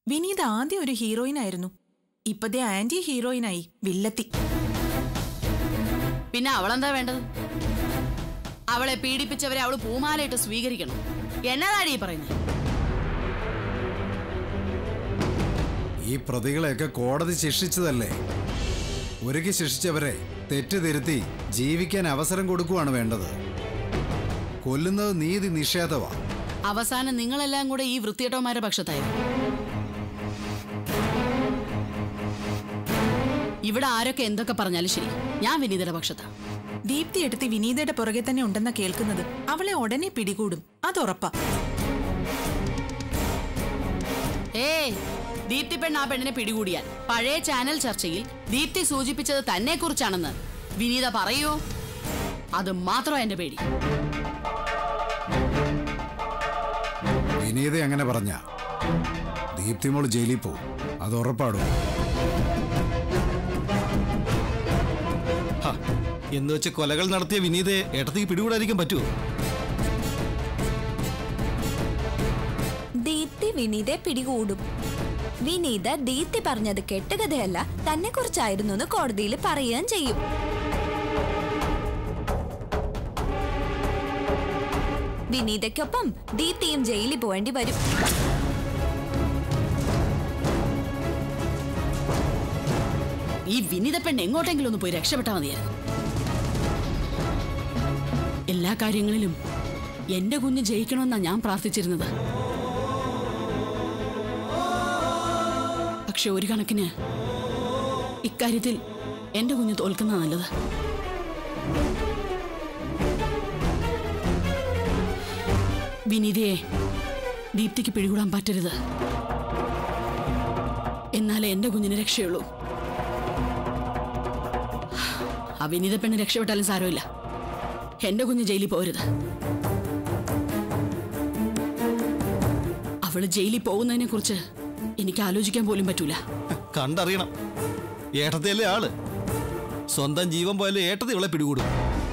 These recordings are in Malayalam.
വിനീത ആദ്യം ഒരു ഹീറോയിൻ ആയിരുന്നു ഇപ്പതേ ആന്റി ഹീറോയിനായി വില്ലത്തി പിന്നെ അവളെന്താ വേണ്ടത് അവളെ പീഡിപ്പിച്ചവരെ അവള് പൂമാലയിട്ട് സ്വീകരിക്കണം എന്നതാടി ഈ പറയുന്നത് ഈ പ്രതികളെയൊക്കെ കോടതി ശിക്ഷിച്ചതല്ലേ ഒരുക്കി ശിക്ഷിച്ചവരെ തെറ്റ് തിരുത്തി ജീവിക്കാൻ അവസരം കൊടുക്കുവാണ് വേണ്ടത് കൊല്ലുന്നത് നീതി നിഷേധമാ അവസാനം നിങ്ങളെല്ലാം കൂടെ ഈ വൃത്തിയേട്ടവന്മാരുടെ പക്ഷത്തായിരുന്നു ഇവിടെ ആരൊക്കെ എന്തൊക്കെ പറഞ്ഞാലും ശരി ഞാൻ വിനീതയുടെ പക്ഷത്താ ദീപ്തി എടുത്ത് വിനീതയുടെ പുറകെ തന്നെ ഉണ്ടെന്ന കേൾക്കുന്നത് അവളെ ഉടനെ പിടികൂടും അതുറപ്പാ ഏ ദീപ്തി പെണ്ണ് ആ പെണ്ണിനെ പിടികൂടിയാൽ പഴയ ചാനൽ ചർച്ചയിൽ ദീപ്തി സൂചിപ്പിച്ചത് തന്നെ കുറിച്ചാണെന്ന് വിനീത പറയൂ അത് മാത്രം എന്റെ പേടി വിനീത അങ്ങനെ പറഞ്ഞ ദീപ്തിമോൾ ജയിലിൽ പോവും അത് ഉറപ്പാടും ഹ, എന്ന് വെച്ച് കൊലകൾ നടത്തിയ വിനീതയെ ഏട്ടത്തേക്ക് പിടികൂടാതിരിക്കാൻ പറ്റുമോ ദീപ്തി വിനീതെ പിടികൂടും വിനീത ദീപ്തി പറഞ്ഞത് കെട്ടുകഥയല്ല തന്നെ കുറിച്ചായിരുന്നു എന്ന് കോടതിയിൽ പറയുകയും ചെയ്യും വിനീതയ്ക്കൊപ്പം ദീപ്തിയും ജയിലിൽ പോവേണ്ടി വരും ഈ വിനീത പെണ്ണ് എങ്ങോട്ടെങ്കിലും ഒന്ന് പോയി രക്ഷപ്പെട്ടാൽ മതിയായിരുന്നു എല്ലാ കാര്യങ്ങളിലും എന്റെ കുഞ്ഞ് ജയിക്കണമെന്നാ ഞാൻ പ്രാർത്ഥിച്ചിരുന്നത് പക്ഷെ ഒരു കണക്കിന് ഇക്കാര്യത്തിൽ എന്റെ കുഞ്ഞ് തോൽക്കുന്ന നല്ലത് വിനീതയെ ദീപ്തിക്ക് പിടികൂടാൻ പറ്റരുത് എന്നാലേ എന്റെ കുഞ്ഞിന് രക്ഷയുള്ളൂ ആ വിനീത പെണ്ണ് രക്ഷപ്പെട്ടാലും സാരമില്ല എന്റെ കുഞ്ഞ് ജയിലിൽ പോരുത് അവള് ജയിലിൽ പോകുന്നതിനെ കുറിച്ച് എനിക്ക് ആലോചിക്കാൻ പോലും പറ്റൂല കണ്ടറിയണം ഏട്ടത്തെയല്ലേ ആള് സ്വന്തം ജീവൻ പോയാലും ഏട്ടത്തെ ഇവളെ പിടികൂടും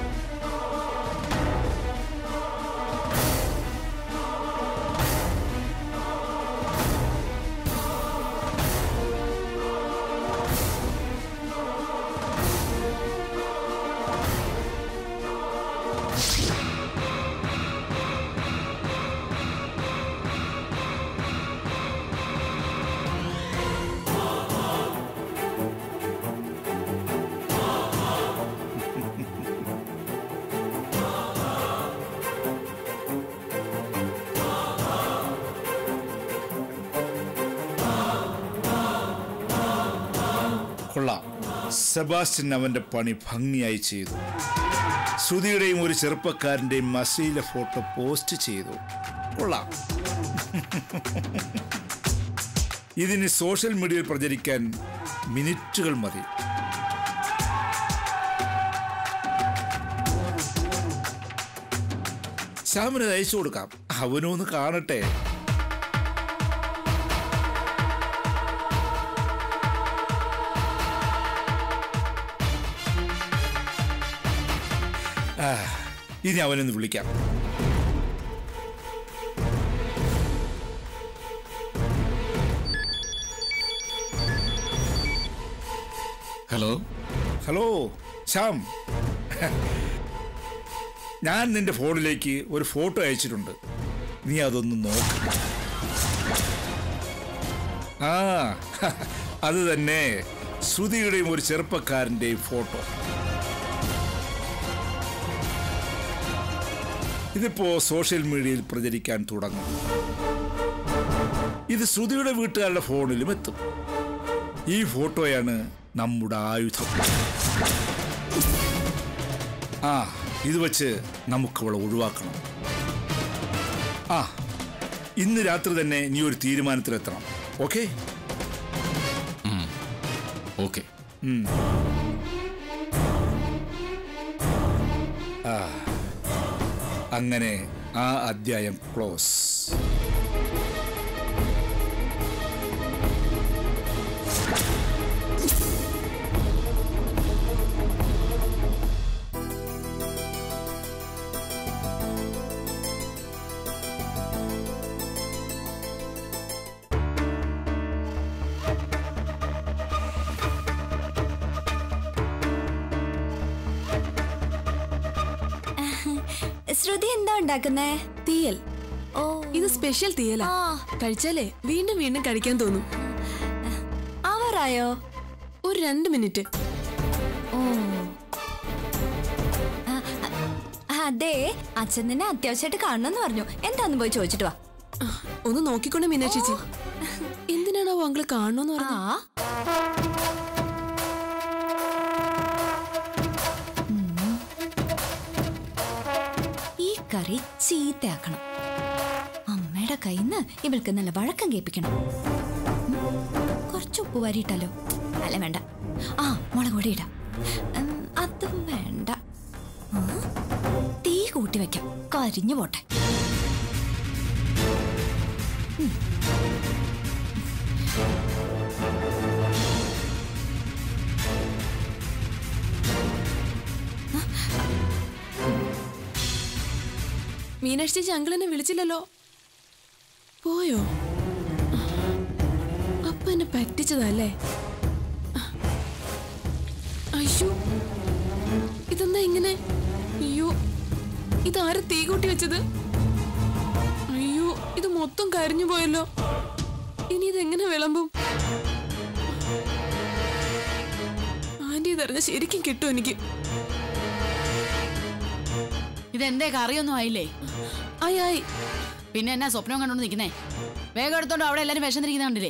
കൊള്ളാം സെബാസ്റ്റ്യൻ അവന്റെ പണി ഭംഗിയായി ചെയ്തു ശ്രുതിയുടെയും ഒരു ചെറുപ്പക്കാരന്റെയും മസീല ഫോട്ടോ പോസ്റ്റ് ചെയ്തു കൊള്ളാം ഇതിന് സോഷ്യൽ മീഡിയയിൽ പ്രചരിക്കാൻ മിനിറ്റുകൾ മതി ശ്യാമിന് ഇത് അയച്ചു കൊടുക്കാം അവനും ഒന്ന് കാണട്ടെ ആ, ഇനി അവനൊന്ന് വിളിക്കാം ഹലോ ഹലോ ശ്യാം ഞാൻ നിന്റെ ഫോണിലേക്ക് ഒരു ഫോട്ടോ അയച്ചിട്ടുണ്ട് നീ അതൊന്ന് നോക്ക് ആ അത് തന്നെ ശ്രുതിയുടെയും ഒരു ചെറുപ്പക്കാരൻ്റെയും ഫോട്ടോ ഇതിപ്പോ സോഷ്യൽ മീഡിയയിൽ പ്രചരിക്കാൻ തുടങ്ങും ഇത് ശ്രുതിയുടെ വീട്ടുകാരുടെ ഫോണിലും എത്തും ഈ ഫോട്ടോയാണ് നമ്മുടെ ആയുധം ആ ഇത് വെച്ച് നമുക്ക് അവളെ ഒഴിവാക്കണം ആ ഇന്ന് രാത്രി തന്നെ നീ ഒരു തീരുമാനത്തിലെത്തണം ഓക്കെ ഓക്കെ അങ്ങനെ ആ അധ്യായം ക്ലോസ് ശ്രുതി എന്താ ഉണ്ടാക്കുന്നേ തീയൽ ഓ ഇത് സ്പെഷ്യൽ തീയലാ ആ. കഴിച്ചാലേ വീണ്ടും വീണ്ടും കഴിക്കാൻ തോന്നും ആവാറായോ ഒരു രണ്ട് മിനിറ്റ് ഓ ആ, ആ, അതെ അച്ഛൻ നിന്നെ അത്യാവശ്യമായിട്ട് കാണണമെന്ന് പറഞ്ഞു എന്താന്ന് പോയി ചോദിച്ചിട്ട് വാ ആ, ഒന്ന് നോക്കിക്കൊണ്ട് മീനാക്ഷി ചേച്ചി എന്തിനാണോ അങ്കിള് കാണണോന്ന് ആ പറഞ്ഞു ഉം. ഈ കറി ചീത്തയാക്കണം അമ്മയുടെ കയ്യിന്ന് ഇവൾക്ക് നല്ല വഴക്കം കേൾപ്പിക്കണം ഉം. കുറച്ച് ഉപ്പ് വാരിയിട്ടല്ലോ അല്ല വേണ്ട ആ മുളക് പൊടി ഇടാം ഉം, അതും വേണ്ട ആ, തീ കൂട്ടി വെക്കാം കരിഞ്ഞു പോട്ടെ മീനാക്ഷി ചേച്ചി അങ്കിൾ എന്നെ വിളിച്ചില്ലല്ലോ പോയോ അപ്പ എന്നെ പറ്റിച്ചതല്ലേ അയ്യോ ഇതെന്താ ഇങ്ങനെ അയ്യോ ഇതാര് തീ കൂട്ടി വെച്ചത് അയ്യോ ഇത് മൊത്തം കരിഞ്ഞു പോയല്ലോ ഇനി ഇതെങ്ങനെ വിളമ്പും ആന്റി ഇതറിഞ്ഞ ശരിക്കും കിട്ടും എനിക്ക് ഇതെന്തേ കറിയൊന്നും ആയില്ലേ ആയി ആയി പിന്നെ എന്നാ സ്വപ്നം കണ്ടോണ്ട് നിൽക്കുന്നേ വേഗം എടുത്തോണ്ട് അവിടെ എല്ലാരും വിശന്നിരിക്കുന്ന കണ്ടില്ലേ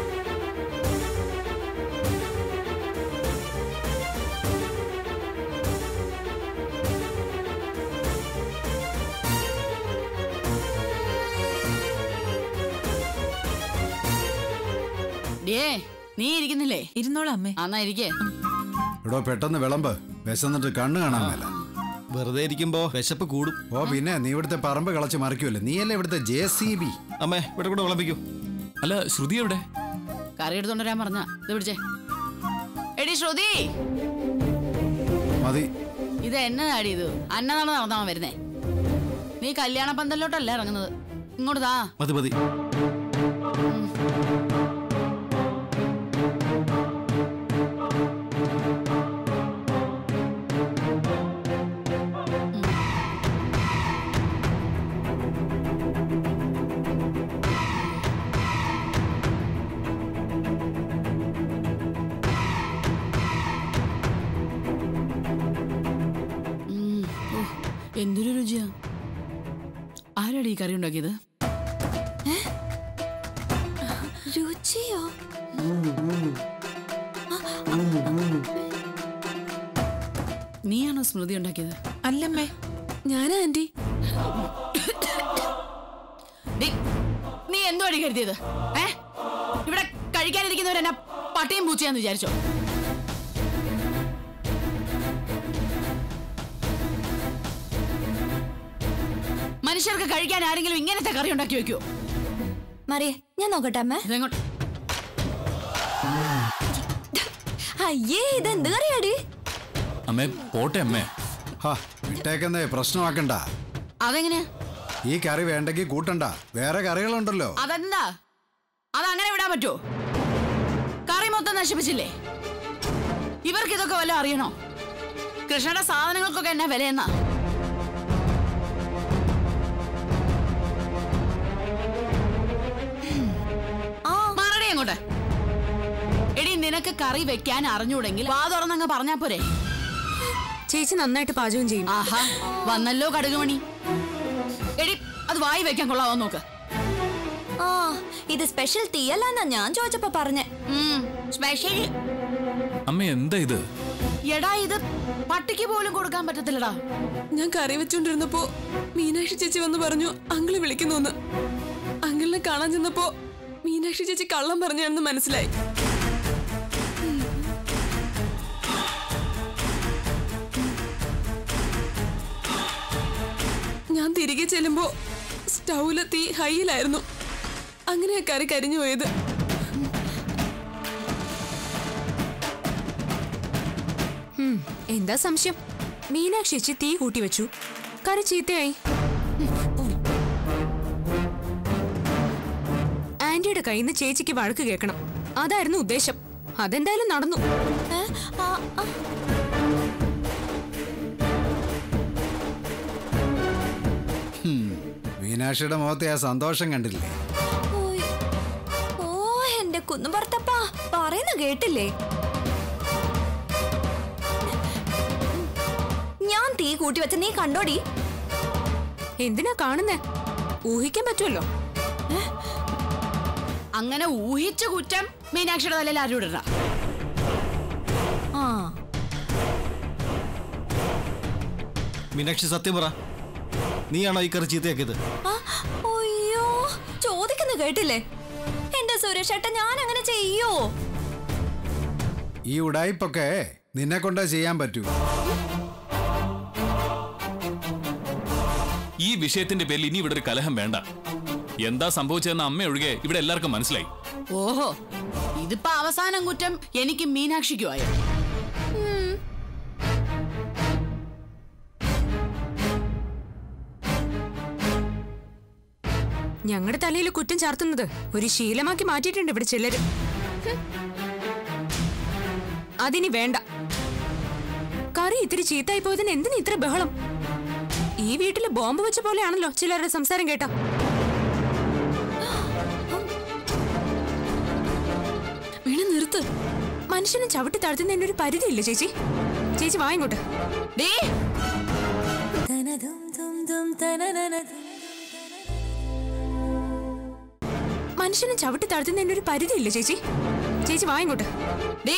ഡിയേ നീ ഇരിക്കുന്നില്ലേ ഇരുന്നോളാം അമ്മേ എന്നാ ഇരിക്കേ എടോ പെട്ടെന്ന് വിളമ്പ് വിശന്നിട്ട് കണ്ണ് കാണാൻ മേല വെറുതെ ഇരിക്കുമ്പോ വിശപ്പ് കൂടും ഓ പിന്നെ നീ ഇവിടുത്തെ പറമ്പ് കളച്ച് മറിക്കുമല്ലേ നീയല്ലേ ഇവിടുത്തെ ജെ സി ബി അമ്മേ ഇവിടെ കൂടെ വിളമ്പിക്കൂ അല്ല ശ്രുതി എവിടെ കറി എടുത്തോണ്ട് വരാൻ പറഞ്ഞ ഇത് പിടിച്ചേ എടി ശ്രുതി മതി ഇത് എന്നതാടി ഇത് അന്നതാണ് നടന്നാ വരുന്നേ നീ കല്യാണ പന്തലിലോട്ടല്ല ഇറങ്ങുന്നത് ഇങ്ങോട്ട് താ മതി മതി ഉം. ഓ, എന്തൊരു രുചിയാ ആരാടി ഈ കറി ഉണ്ടാക്കിയത് രുചിയോ നീയാണോ സ്മൃതി ഉണ്ടാക്കിയത് അല്ലമ്മേ ഞാനാ ആന്റി ഡി, നീ എന്തുവാടി കരുതിയത് ഏ ഇവിടെ കഴിക്കാനിരിക്കുന്നവരെന്നാ പട്ടിയും പൂച്ചയാന്ന് വിചാരിച്ചോ മനുഷ്യർക്ക് കഴിക്കാൻ ആരെങ്കിലും ഇങ്ങനത്തെ കറി ഉണ്ടാക്കി വെക്കുവോ മറിയേ ഞാൻ നോക്കട്ടെ അമ്മ ഇതെങ്ങോട്ട് അയ്യേ ഇത് എന്ത് കറിയാടി അമ്മേ പോട്ടെ അമ്മേ ഹാ വിട്ടേക്കുന്നേ പ്രശ്നമാക്കണ്ട അതെങ്ങനെയാ ഈ കറി വേണ്ടെങ്കിൽ കൂട്ടണ്ട വേറെ കറികളുണ്ടല്ലോ അതെന്താ അതങ്ങനെ വിടാൻ പറ്റുമോ കറി മൊത്തം നശിപ്പിച്ചില്ലേ ഇവർക്ക് ഇതൊക്കെ വല്ലതും അറിയണോ കൃഷ്ണയുടെ സാധനങ്ങൾക്കൊക്കെ എന്നാ വിലയെന്നാ മാറടി അങ്ങോട്ട് എടി നിനക്ക് കറി വെക്കാൻ അറിഞ്ഞൂടെങ്കിൽ വാ തുറന്നങ്ങ് പറഞ്ഞാ പോരെ ചേച്ചി നന്നായിട്ട് പാചകം ചെയ്യും ആഹാ വന്നല്ലോ കടുകുമണി എടി അത് വായി വെക്കാൻ കൊള്ളാവോ നോക്ക് ആ ഇത് സ്പെഷ്യൽ തീയല്ലാന്നാ ഞാൻ ചോദിച്ചപ്പോ പറഞ്ഞേ ഉം, സ്പെഷ്യൽ അമ്മ എന്താ ഇത് എടാ ഇത് പട്ടിക്ക് പോലും കൊടുക്കാൻ പറ്റത്തില്ലടാ ഞാൻ കറി വെച്ചോണ്ടിരുന്നപ്പോ മീനാക്ഷി ചേച്ചി വന്ന് പറഞ്ഞു അങ്കിള് വിളിക്കുന്നു അങ്കിളിനെ കാണാൻ ചെന്നപ്പോ മീനാക്ഷി ചേച്ചി കള്ളം പറഞ്ഞാണെന്ന് മനസ്സിലായി ഞാൻ തിരികെ ചെല്ലുമ്പോ സ്റ്റൗവിലെ തീ ഹൈയിലായിരുന്നു അങ്ങനെയാ കറി കരിഞ്ഞു പോയത് എന്താ സംശയം മീനാക്ഷി ചേച്ചി തീ കൂട്ടി വെച്ചു കറി ചീത്തയായി ആന്റിയുടെ കയ്യിൽ നിന്ന് ചേച്ചിക്ക് വഴക്ക് കേൾക്കണം അതായിരുന്നു ഉദ്ദേശം അതെന്തായാലും നടന്നു ഏ? ആ, ആ. മീനാക്ഷിയുടെ മുഖത്തെ ആ സന്തോഷം കണ്ടില്ലേ ഓയ്. ഓ എന്റെ കുന്നും ഭർത്തപ്പാ പറയുന്ന കേട്ടില്ലേ ഞാൻ തീ കൂട്ടി വെച്ച നീ കണ്ടോടി എന്തിനാ കാണുന്നേ ഊഹിക്കാൻ പറ്റുമല്ലോ അങ്ങനെ ഊഹിച്ച കുറ്റം മീനാക്ഷിയുടെ തലയിൽ ആരും ഇടണ്ട ആ മീനാക്ഷി സത്യം പറ നീയാണോ ഈ കറി ചീത്തയാക്കിയത് ആ, അയ്യോ ചോദിക്കുന്ന കേട്ടില്ലേ എന്റെ സുരേഷ് ഏട്ടൻ ഞാൻ അങ്ങനെ ചെയ്യോ ഈ ഉടായിപ്പൊക്കെ നിന്നെ കൊണ്ടേ ചെയ്യാൻ പറ്റൂ ഈ വിഷയത്തിന്റെ പേരിൽ ഇനി ഇവിടെ ഒരു കലഹം വേണ്ട എന്താ സംഭവിച്ചതെന്ന് അമ്മ ഒഴികെ ഇവിടെ എല്ലാവർക്കും മനസ്സിലായി ഓഹോ ഇതിപ്പോ അവസാനം കുറ്റം എനിക്ക് മീനാക്ഷിക്കും ആയോ ഞങ്ങളുടെ തലയിൽ കുറ്റം ചാർത്തുന്നത് ഒരു ശീലമാക്കി മാറ്റിയിട്ടുണ്ട് ഇവിടെ ചിലര് ഹും. അതിനി വേണ്ട കറി ഇത്തിരി ചീത്തായി പോയതിന് എന്തിനാ ഇത്ര ബഹളം ഈ വീട്ടില് ബോംബ് വെച്ച പോലെയാണല്ലോ ചിലരുടെ സംസാരം കേട്ടോ വീണ നിർത്ത് മനുഷ്യനെ ചവിട്ടി താഴ്ത്തുന്നതിന് ഒരു പരിധിയില്ല ചേച്ചി ചേച്ചി വാ ഇങ്ങോട്ട് ഡേ മനുഷ്യനെ ചവിട്ടി താഴ്ത്തുന്നതിന് ഒരു പരിധിയില്ല ചേച്ചി ചേച്ചി വാ ഇങ്ങോട്ട് ഡേ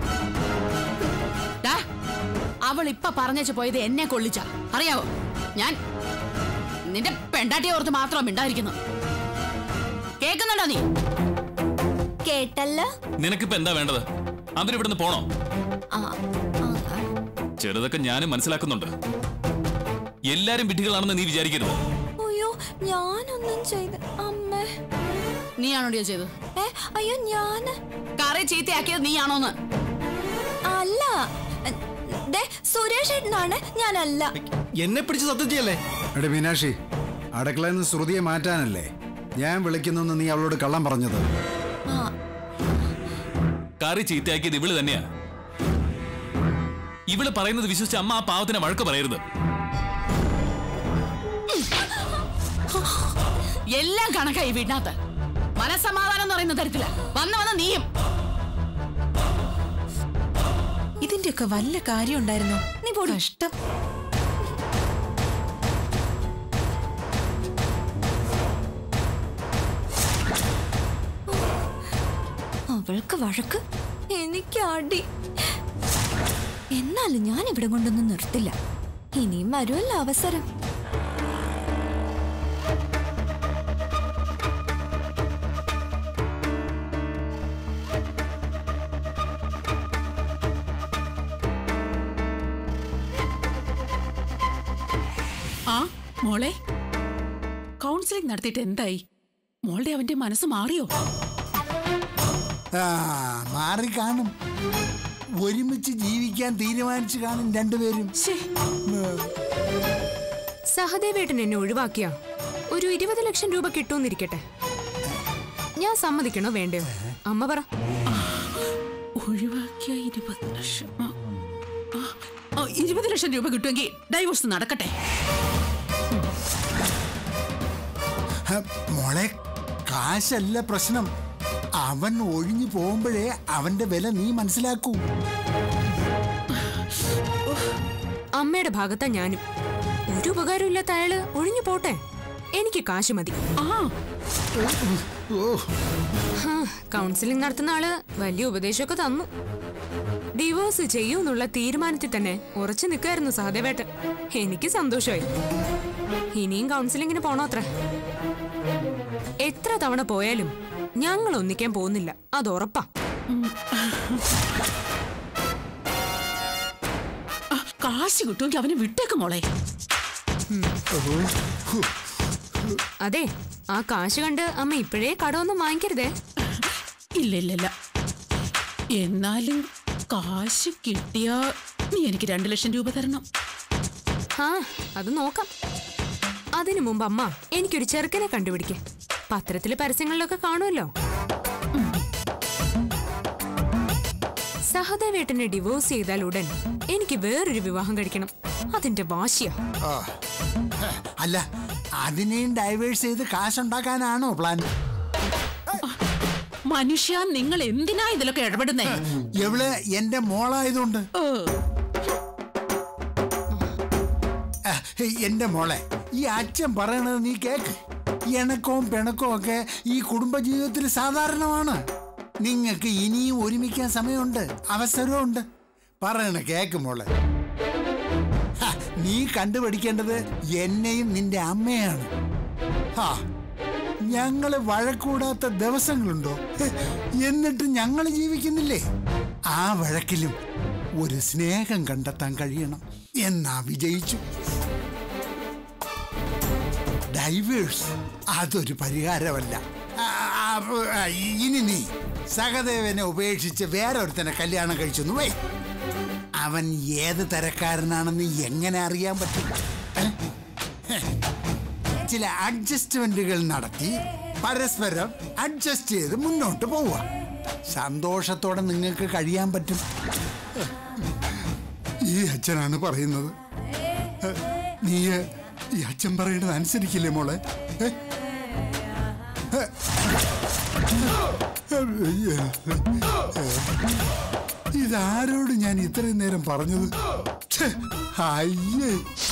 ഡാ, അവൾ ഇപ്പൊ പറഞ്ഞേച്ച് പോയത് എന്നെ കൊള്ളിച്ച അറിയാവോ ഞാൻ നിന്റെ പെണ്ടാട്ടിയെ ഓർത്ത് മാത്രം മിണ്ടായിരിക്കുന്നു കേൾക്കുന്നുണ്ടോ നീ കേട്ടല്ലോ നിനക്കിപ്പോ എന്താ വേണ്ടത് അവരിവിടുന്ന് പോണോ ആ, ആ, ആ. ചെറുതൊക്കെ ഞാനും മനസ്സിലാക്കുന്നുണ്ട് എല്ലാരും വിഡ്ഢികളാണെന്ന് നീ വിചാരിക്കരുത് അയ്യോ ഞാനൊന്നും ചെയ്ത് അമ്മേ നീയാണോടിയോ ചെയ്തത് ഏ അയ്യോ ഞാൻ കറി ചീത്തയാക്കിയത് നീയാണോന്ന് അല്ല ദേ സുരേഷ് ഏട്ടനാണ് ഞാനല്ല എന്നെ പിടിച്ച് സത്യം ചെയ്യല്ലേ എടി മീനാക്ഷി അടുക്കളയിൽ നിന്ന് ശ്രുതിയെ മാറ്റാനല്ലേ ഞാൻ വിളിക്കുന്നെന്ന് നീ അവളോട് കള്ളം പറഞ്ഞത് ആ കറി ചീത്തയാക്കിയത് ഇവള് തന്നെയാ ഇവള് പറയുന്നത് വിശ്വസിച്ച് അമ്മ ആ പാവത്തിനെ വഴക്ക് പറയരുത് എല്ലാം കണക്കായി വീട്ടിനകത്ത് മനസമാധാനം എന്ന് പറയുന്ന തരത്തില വന്ന് വന്ന് നീയും ഇതിന്റെയൊക്കെ വല്ല കാര്യം ഉണ്ടായിരുന്നോ നീ പോടി കഷ്ടം അവൾക്ക് വഴക്ക് എനിക്ക് അടി എന്നാലും ഞാൻ ഇവിടെ കൊണ്ടൊന്നും നിർത്തില്ല ഇനിയും വരുമല്ലോ അവസരം ആ മോളെ കൗൺസിലിംഗ് നടത്തിയിട്ട് എന്തായി മോളുടെ അവന്റെ മനസ്സ് മാറിയോ ആ മാറി കാണും ഒരുമിച്ച് ജീവിക്കാൻ തീരുമാനിച്ചു കാണും രണ്ടുപേരും സഹദേവേട്ടൻ എന്നെ ഒഴിവാക്കിയ ഒരു ഇരുപത് ലക്ഷം രൂപ കിട്ടുമെന്നിരിക്കട്ടെ ഞാൻ സമ്മതിക്കണോ വേണ്ടയോ അമ്മ പറ ഒഴിവാക്കിയ ഇരുപത് ലക്ഷം ആ, ആ, ആ, ഇരുപത് ലക്ഷം രൂപ കിട്ടുമെങ്കിൽ ഡൈവോഴ്സ് നടക്കട്ടെ ഹ, മോളെ കാശല്ല പ്രശ്നം അവൻ ഒഴിഞ്ഞു പോകുമ്പോഴേ അവന്റെ വില നീ മനസ്സിലാക്കൂ അമ്മയുടെ ഭാഗത്താ ഞാനും ഒരു ഉപകാരമില്ലാത്ത അയാള് ഒഴിഞ്ഞു പോട്ടെ എനിക്ക് കാശ് മതി ആ ഹാ, കൗൺസിലിംഗ് നടത്തുന്ന ആള് വലിയ ഉപദേശമൊക്കെ തന്നു ഡിവോഴ്സ് ചെയ്യൂന്നുള്ള തീരുമാനത്തിൽ തന്നെ ഉറച്ചു നിൽക്കായിരുന്നു സഹദേവേട്ടൻ എനിക്ക് സന്തോഷമായി ഇനിയും കൗൺസിലിങ്ങിന് പോണോത്ര എത്ര തവണ പോയാലും ഞങ്ങൾ ഒന്നിക്കാൻ പോകുന്നില്ല അത് ഉറപ്പാ ആ, കാശ് കിട്ടുമെങ്കിൽ അവനെ വിട്ടേക്ക് മോളെ അതെ ആ കാശ് കണ്ട് അമ്മ ഇപ്പോഴേ കടമൊന്നും വാങ്ങിക്കരുതേ ഇല്ല ഇല്ല ഇല്ല എന്നാലും കാശ് കിട്ടിയാ നീ എനിക്ക് രണ്ടു ലക്ഷം രൂപ തരണം ആ അത് നോക്കാം അതിനു മുമ്പ് അമ്മ എനിക്കൊരു ചെറുക്കനെ കണ്ടുപിടിക്കേ പത്രത്തിലെ പരസ്യങ്ങളിലൊക്കെ കാണുമല്ലോ സഹദേവേട്ടനെ ഡിവോഴ്സ് ചെയ്താൽ ഉടൻ എനിക്ക് വേറൊരു വിവാഹം കഴിക്കണം അതിന്റെ വാശിയാ ആ, ഹ, അല്ല അതിനെയും ഡൈവേഴ്സ് ചെയ്ത് കാശുണ്ടാക്കാനാണോ പ്ലാൻ മനുഷ്യ നിങ്ങൾ എന്തിനാ ഇതിലൊക്കെ ഇടപെടുന്നേ എവള് എന്റെ മോളായതുകൊണ്ട് ആ, എന്റെ മോളെ ഈ അച്ഛൻ പറയണത് നീ കേക്ക് ഇണക്കവും പിണക്കവും ഒക്കെ ഈ കുടുംബജീവിതത്തിൽ സാധാരണമാണ് നിങ്ങൾക്ക് ഇനിയും ഒരുമിക്കാൻ സമയമുണ്ട് അവസരമുണ്ട് പറയണ കേക്ക് മോളെ ഹ, നീ കണ്ടുപിടിക്കേണ്ടത് എന്നെയും നിന്റെ അമ്മയാണ് ഹാ ഞങ്ങള് വഴക്കൂടാത്ത ദിവസങ്ങളുണ്ടോ ഹെ, എന്നിട്ട് ഞങ്ങൾ ജീവിക്കുന്നില്ലേ ആ വഴക്കിലും ഒരു സ്നേഹം കണ്ടെത്താൻ കഴിയണം എന്നാ വിജയിച്ചു ഡൈവേഴ്സ് അതൊരു പരിഹാരമല്ല ആ, ആ, ആ, ഇനി നീ സഹദേവനെ ഉപേക്ഷിച്ച് വേറെ ഒരുത്തനെ കല്യാണം കഴിച്ചു വേ അവൻ ഏത് തരക്കാരനാണെന്ന് എങ്ങനെ അറിയാൻ പറ്റും ഏ? ഹെ. ചില അഡ്ജസ്റ്റ്മെന്റുകൾ നടത്തി പരസ്പരം അഡ്ജസ്റ്റ് ചെയ്ത് മുന്നോട്ട് പോവുക സന്തോഷത്തോടെ നിങ്ങൾക്ക് കഴിയാൻ പറ്റും ഈ അച്ഛനാണ് പറയുന്നത് നീ ഈ അച്ഛൻ പറയുന്നത് അനുസരിക്കില്ലേ മോളെ ഏ? ഇതാരോട് ഞാൻ ഇത്രയും നേരം പറഞ്ഞത് ഛെ, അയ്യേ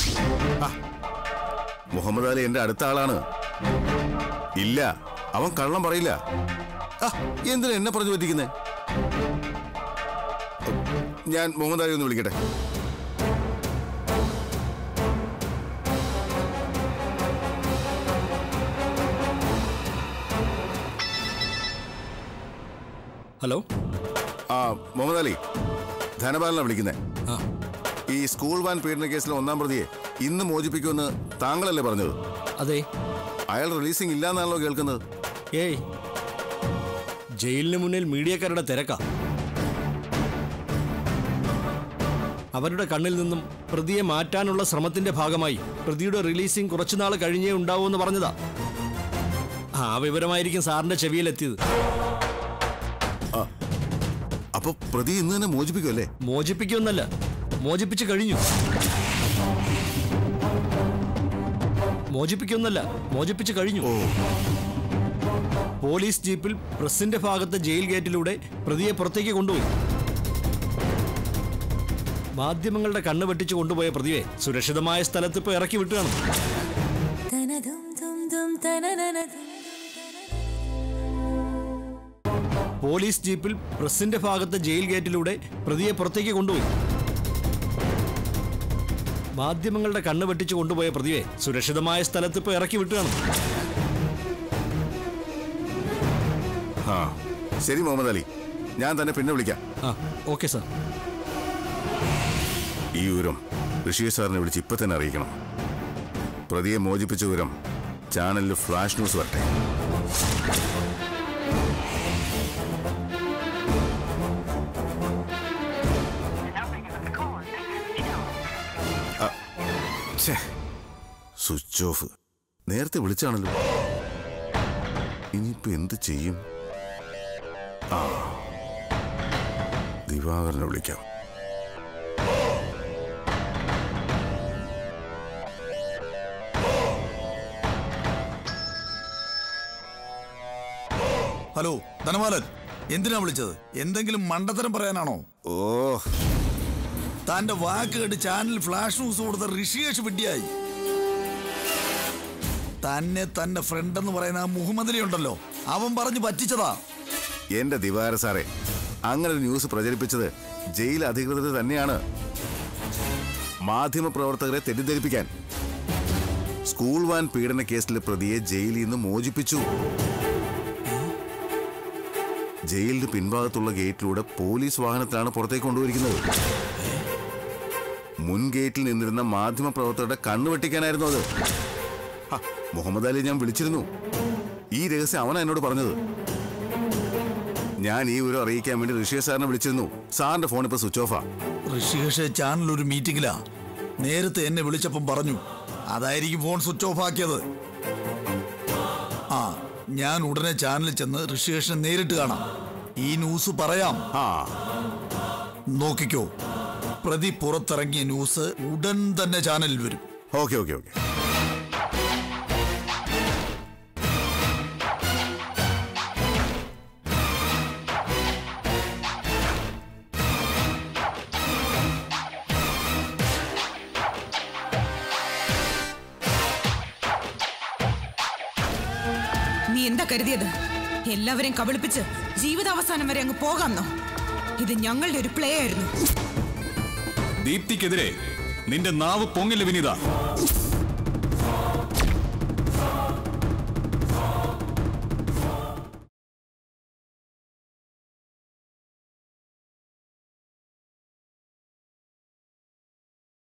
മുഹമ്മദ് അലി എന്റെ അടുത്ത ആളാണ് ഇല്ല അവൻ കള്ളം പറയില്ല ആ, എന്തിനാ എന്നെ പറഞ്ഞു പറ്റിക്കുന്നേ ഞാൻ മുഹമ്മദ് അലി ഒന്ന് വിളിക്കട്ടെ ഹലോ ആ മുഹമ്മദ് അലി ധനപാലന വിളിക്കുന്നേ ഈ സ്കൂൾ വാൻ പീഡന കേസിലെ ഒന്നാം പ്രതിയെ ഇന്ന് മോചിപ്പിക്കുമെന്ന് താങ്കളല്ലേ പറഞ്ഞത് അതെ അയാൾ റിലീസിംഗ് ഇല്ലാന്നാണല്ലോ കേൾക്കുന്നത് ഏയ് ജയിലിന് മുന്നിൽ മീഡിയക്കാരുടെ തിരക്കാ അവരുടെ കണ്ണിൽ നിന്നും പ്രതിയെ മാറ്റാനുള്ള ശ്രമത്തിന്റെ ഭാഗമായി പ്രതിയുടെ റിലീസിംഗ് കുറച്ചുനാൾ കഴിഞ്ഞേ ഉണ്ടാവൂ എന്ന് പറഞ്ഞതാ ആ വിവരമായിരിക്കും സാറിന്റെ ചെവിയിലെത്തിയത് അപ്പൊ പ്രതി ഇന്ന് തന്നെ മോചിപ്പിക്കുമല്ലേ മോചിപ്പിക്കുമെന്നല്ല മോചിപ്പിച്ചു കഴിഞ്ഞു മോചിപ്പിക്കുമെന്നല്ല മോചിപ്പിച്ചു കഴിഞ്ഞു പോലീസ് ജീപ്പിൽ പ്രസിന്റെ ഭാഗത്തെ ജയിൽ ഗേറ്റിലൂടെ പ്രതിയെ പുറത്തേക്ക് കൊണ്ടുപോയി മാധ്യമങ്ങളുടെ കണ്ണ് വെട്ടിച്ചു കൊണ്ടുപോയ പ്രതിയെ സുരക്ഷിതമായ സ്ഥലത്ത് ഇപ്പൊ ഇറക്കി വിട്ടുകയാണ് പോലീസ് ജീപ്പിൽ പ്രസിന്റെ ഭാഗത്തെ ജയിൽ ഗേറ്റിലൂടെ പ്രതിയെ പുറത്തേക്ക് കൊണ്ടുപോയി മാധ്യമങ്ങളുടെ കണ്ണ് വെട്ടിച്ചു കൊണ്ടുപോയ പ്രതിയെ സുരക്ഷിതമായ സ്ഥലത്ത് ഇപ്പൊ ഇറക്കി വിട്ടുകയാണ് ആ ശരി മുഹമ്മദ് അലി ഞാൻ തന്നെ പിന്നെ വിളിക്കാം ആ ഓക്കെ സാർ ഈ വിവരം ഋഷി സാറിനെ വിളിച്ച് ഇപ്പൊ തന്നെ അറിയിക്കണം പ്രതിയെ മോചിപ്പിച്ച വിവരം ചാനലിൽ ഫ്ലാഷ് ന്യൂസ് വരട്ടെ ആ, ഛേ, സ്വിച്ച് ഓഫ് നേരത്തെ വിളിച്ചാണല്ലോ ഇനിയിപ്പോ എന്ത് ചെയ്യും ആ ദിവാകരനെ വിളിക്കാം ഹലോ ധനപാലൻ എന്തിനാ വിളിച്ചത് എന്തെങ്കിലും മണ്ടത്തരം പറയാനാണോ ഓ താന്റെ വാക്ക് കേട്ട് ചാനൽ ഫ്ലാഷ് ന്യൂസ് കൊടുത്ത ഋഷികേഷ് വിഡ്ഢിയായി തന്നെ തന്റെ ഫ്രണ്ട് എന്ന് പറയുന്ന ആ മുഹമ്മദ് അലി ഉണ്ടല്ലോ അവൻ പറഞ്ഞു പറ്റിച്ചതാ എന്റെ ദിവാര സാറേ അങ്ങനെ ഒരു ന്യൂസ് പ്രചരിപ്പിച്ചത് ജയിൽ അധികൃതർ തന്നെയാണ് മാധ്യമ പ്രവർത്തകരെ തെറ്റിദ്ധരിപ്പിക്കാൻ സ്കൂൾ വാൻ പീഡന കേസിലെ പ്രതിയെ ജയിലിൽ നിന്ന് മോചിപ്പിച്ചു ജയിലിന് പിൻഭാഗത്തുള്ള ഗേറ്റിലൂടെ പോലീസ് വാഹനത്തിലാണ് പുറത്തേക്ക് കൊണ്ടുപോയിരിക്കുന്നത് മുൻ ഗേറ്റിൽ നിന്നിരുന്ന മാധ്യമ പ്രവർത്തകരുടെ കണ്ണു വെട്ടിക്കാനായിരുന്നു അത് ഹ, മുഹമ്മദ് അലി ഞാൻ വിളിച്ചിരുന്നു ഈ രഹസ്യം അവനാ എന്നോട് പറഞ്ഞത് ഞാൻ ഈ വിവരം അറിയിക്കാൻ വേണ്ടി ഋഷിയ സാറിനെ വിളിച്ചിരുന്നു സാറിന്റെ ഫോൺ ഇപ്പൊ സ്വിച്ച് ഓഫാ ഋഷികേഷ് ചാനൽ ഒരു മീറ്റിംഗിലാ നേരത്തെ എന്നെ വിളിച്ചപ്പം പറഞ്ഞു അതായിരിക്കും ഫോൺ സ്വിച്ച് ഓഫ് ആക്കിയത് ആ ഞാൻ ഉടനെ ചാനലിൽ ചെന്ന് ഋഷികേഷിനെ നേരിട്ട് കാണാം ഈ ന്യൂസ് പറയാം ആ നോക്കിക്കോ പ്രതി പുറത്തിറങ്ങിയ ന്യൂസ് ഉടൻ തന്നെ ചാനലിൽ വരും ഓക്കെ ഓക്കെ ഓക്കെ നീ എന്താ കരുതിയത് എല്ലാവരെയും കബളിപ്പിച്ച് ജീവിതാവസാനം വരെ അങ്ങ് പോകാമെന്നോ ഇത് ഞങ്ങളുടെ ഒരു പ്ലേ ആയിരുന്നു ദീപ്തിക്കെതിരെ നിന്റെ നാവ് പൊങ്ങില്ല വിനീത